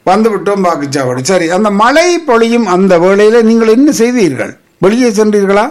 வந்து விட்டோம் வாக்குச்சாவடி சரி அந்த மழை பொழியும் அந்த வேளையில நீங்கள் என்ன செய்தீர்கள் வெளியே சென்றீர்களா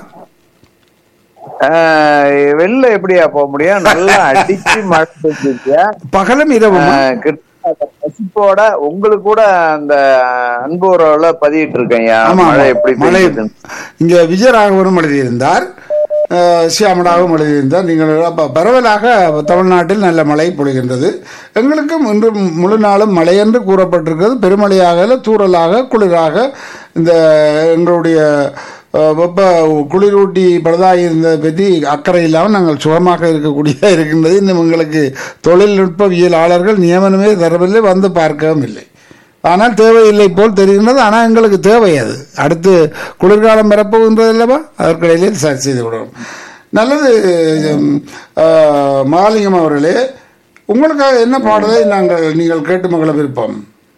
ஆஹ் வெளில எப்படியா போக முடியும் நல்லா அடிச்சு மழை பெஞ்சிருச்சு பகலும் இரவும் ஆஹ் கிட்ட ரசிப்போட உங்களுக்கு கூட அந்த அன்பு உறவுல பதியிட்டு இருக்கேன் ஆமா மழை எப்படி மழை பெய்யுதுன்னு. இங்க விஜயராகவனும் எழுதியிருந்தார் அஹ், சியாமலாவும் எழுதியிருந்தார் நீங்கள் அப்ப பரவலாக தமிழ்நாட்டில் நல்ல மழை பொழிகின்றது எங்களுக்கும் இன்று முழு நாளும் மழை என்று கூறப்பட்டிருக்கிறது பெருமழையாக இல்ல, தூறலாக குளிராக இந்த எங்களுடைய அஹ், வெப்ப குளிரூட்டி பழுதாகி இருந்ததை பற்றி அக்கறை இல்லாமல் நாங்கள் சுகமாக இருக்கக்கூடியதாக இருக்கின்றது இன்னும் எங்களுக்கு தொழில்நுட்பவியலாளர்கள் நியமனமே தரவில்லை வந்து பார்க்கவும் இல்லை ஆனால் தேவையில்லை போல் தெரிகின்றது ஆனால் எங்களுக்கு தேவை அது அடுத்து குளிர்காலம் வரப்போகின்றது அல்லவா அதற்கிடையிலே சரி செய்து விடுவோம் நல்லது உம், ஆஹ், மகாலிங்கம் அவர்களே உங்களுக்காக என்ன பாடலை நாங்கள் நீங்கள் கேட்டு மகள விருப்பம்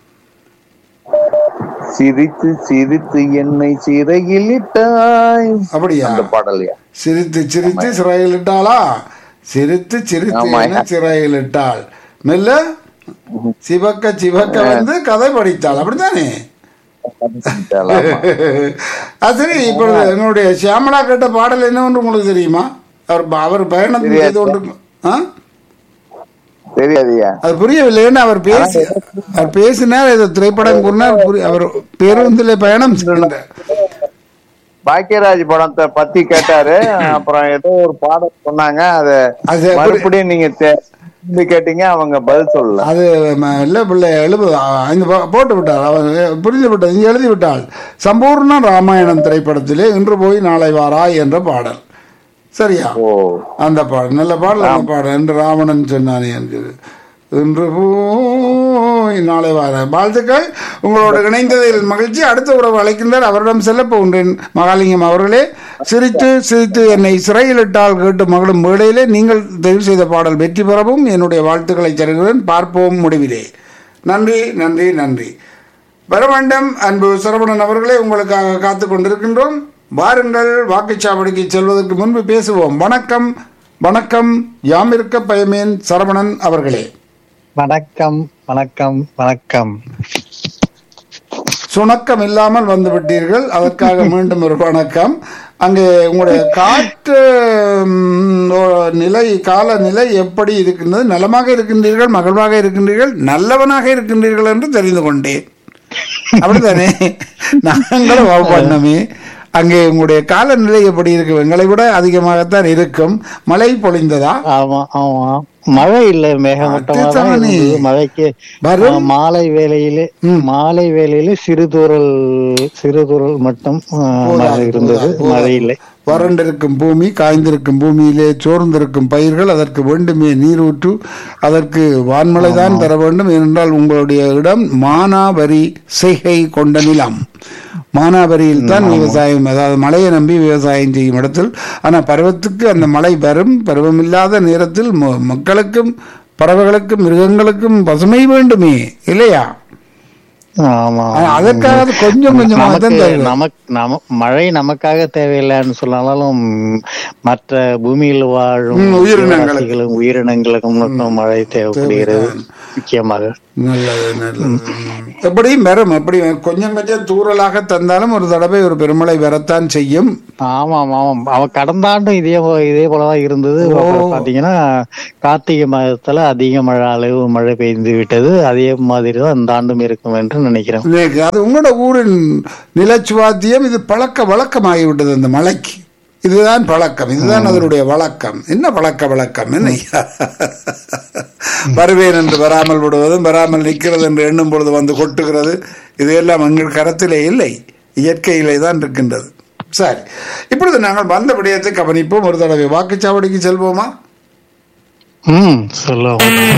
சிரித்து சிரித்து என்னை சிறையில் இட்டாய் அப்படியா அந்த பாடலையா சிரித்து சிரித்து சிறையில் இட்டாளா சிரித்து சிரித்து ஆமா. என சிறையில் இட்டாள் மெல்ல சிவக்க சிவக்க வந்து கதை படித்தாள் அப்படித்தானே ஆமா. அது சரி இப்பொழுது எங்களுடைய சியாமலா கேட்ட பாடல் என்னவென்று உங்களுக்கு தெரியுமா அவர் அவர் பயணம் தெரியாது. செய்து கொண்டு ஆ? தெரியாதுயா அது புரியவில்லைன்னு அவர் பேசி அவர் பேசினார் ஏதோ திரைப்படம் கூறினார் புரிய- அவர் பேருந்தில் பயணம் செய்கின்றார் பாக்கியராஜ் படத்தை பத்தி கேட்டாரு அப்புறம் ஏதோ ஒரு பாடம் சொன்னாங்க அத அது மறுபடியும் நீங்க தே- திரும்பி கேட்டீங்க அவங்க பதில் சொல்லல அது ம- இல்ல பிள்ளை எழுபது அங்க போ- போட்டு விட்டார் அவர் புரிந்து விட்டது இங்கே எழுதி விட்டாள் சம்பூர்ண ராமாயணம் திரைப்படத்திலே இன்று போய் நாளை வாராய் என்ற பாடல் சரியா ஓ அந்த பாடல் நல்ல பாடல் அந்த பாடல் என்று ராவணன் சொன்னானே என்று இன்று போய் நாளை வார வாழ்த்துக்கள் உங்களோட இணைந்ததில் மகிழ்ச்சி அடுத்த உறவு அழைக்கின்றார் அவரிடம் செல்ல போகின்றேன் மகாலிங்கம் அவர்களே சிரித்து சிரித்து என்னை சிறையிலிட்டால் கேட்டு மகளும் வேளையிலே நீங்கள் தெரிவு செய்த பாடல் வெற்றி பெறவும் என்னுடைய வாழ்த்துக்களை தருகிறேன் பார்ப்போம் முடிவிலே நன்றி நன்றி நன்றி வர வேண்டும் அன்பு சரவணன் அவர்களே உங்களுக்காக காத்து கொண்டிருக்கின்றோம் வாருங்கள் வாக்குச்சாவடிக்கு செல்வதற்கு முன்பு பேசுவோம் வணக்கம் வணக்கம் யாம் இருக்க பயமேன் சரவணன் அவர்களே வணக்கம் வணக்கம் வணக்கம் சுணக்கம் இல்லாமல் வந்து விட்டீர்கள் அதற்காக மீண்டும் ஒரு வணக்கம் அங்கே உங்களுடைய காற்று ம், ஓ- நிலை காலநிலை எப்படி இருக்கின்றது நலமாக இருக்கின்றீர்கள் மகிழ்வாக இருக்கின்றீர்கள் நல்லவனாக இருக்கின்றீர்கள் என்று தெரிந்து கொண்டேன் அப்படித்தானே நாங்களும் வ- பண்ணமே அங்கே உங்களுடைய காலநிலை எப்படி இருக்கு எங்களை விட அதிகமாகத்தான் இருக்கும் மழை பொழிந்ததா ஆமா ஆமா மழை இல்ல மேகமூட்டமா தான் அத்திசமனி. இருந்தது. மழைக்கு வரும். ஆ, மாலை வேளையிலே மாலை வேளையிலே சிறுதூரல் சிறுதூரல் மட்டும் ஆ, மழை இருந்தது மழை இல்லை வறண்டிருக்கும் பூமி காய்ந்திருக்கும் பூமியிலே சோர்ந்திருக்கும் பயிர்கள் அதற்கு வேண்டுமே நீரூற்று அதற்கு வான்மழை தான் தர வேண்டும் ஏனென்றால் உங்களுடைய இடம் மானாவரி செய்கை கொண்ட நிலம் மானாவரியில் தான் விவசாயம் அதாவது மழையை நம்பி விவசாயம் செய்யும் இடத்தில் ஆனால் பருவத்துக்கு அந்த மழை வரும் பருவமில்லாத நேரத்தில் ம- மக்களுக்கும் பறவைகளுக்கும் மிருகங்களுக்கும் பசுமை வேண்டுமே இல்லையா ஆமா ஆனா அதற்காக கொஞ்சம் கொஞ்சமாக தான் நமக்கு தருகிறது. நமக்கு நம மழை நமக்காக தேவையில்லைன்னு சொன்னாலும் மற்ற பூமியில் வாழும் ம், உயிரினங்களுக்கு. ஜீவராசிகளும் உயிரினங்களுக்கும் மட்டும் மழை தேவைப்படுகிறது முக்கியமாக நல்லது நல்லது ம். எப்படியும் வரும் எப்படி கொஞ்சம் கொஞ்சம் தூறலாக தந்தாலும் ஒரு தடவை ஒரு பெருமழை வரத்தான் செய்யும் ஆமா ஆமா ஆமா அவ கடந்த ஆண்டும் இதே போ- இதே போலதான் இருந்தது அப்புறம் பாத்தீங்கன்னா கார்த்திகை மாதத்துல அதிக மழை அளவு மழை பெய்து விட்டது அதே மாதிரி தான் இந்த ஆண்டும் இருக்கும் என்று நினைக்கிறேன் இன்னைக்கு அது உங்களோட ஊரின் நிலச்சுவாத்தியம் இது பழக்க வழக்கமாகிவிட்டது அந்த மலைக்கு இதுதான் பழக்கம் இதுதான் அதனுடைய வழக்கம் என்ன பழக்க வழக்கம் என்ன வருவேன் என்று வராமல் விடுவதும் வராமல் நிற்கிறது என்று எண்ணும் பொழுது வந்து கொட்டுகிறது இதையெல்லாம் எங்கள் கரத்திலே இல்லை இயற்கையிலே தான் இருக்கின்றது சரி இப்பொழுது நாங்கள் வந்த விடயத்தை கவனிப்போம் ஒரு தடவை வாக்குச்சாவடிக்கு செல்வோமா ம் சொல்லுவோம்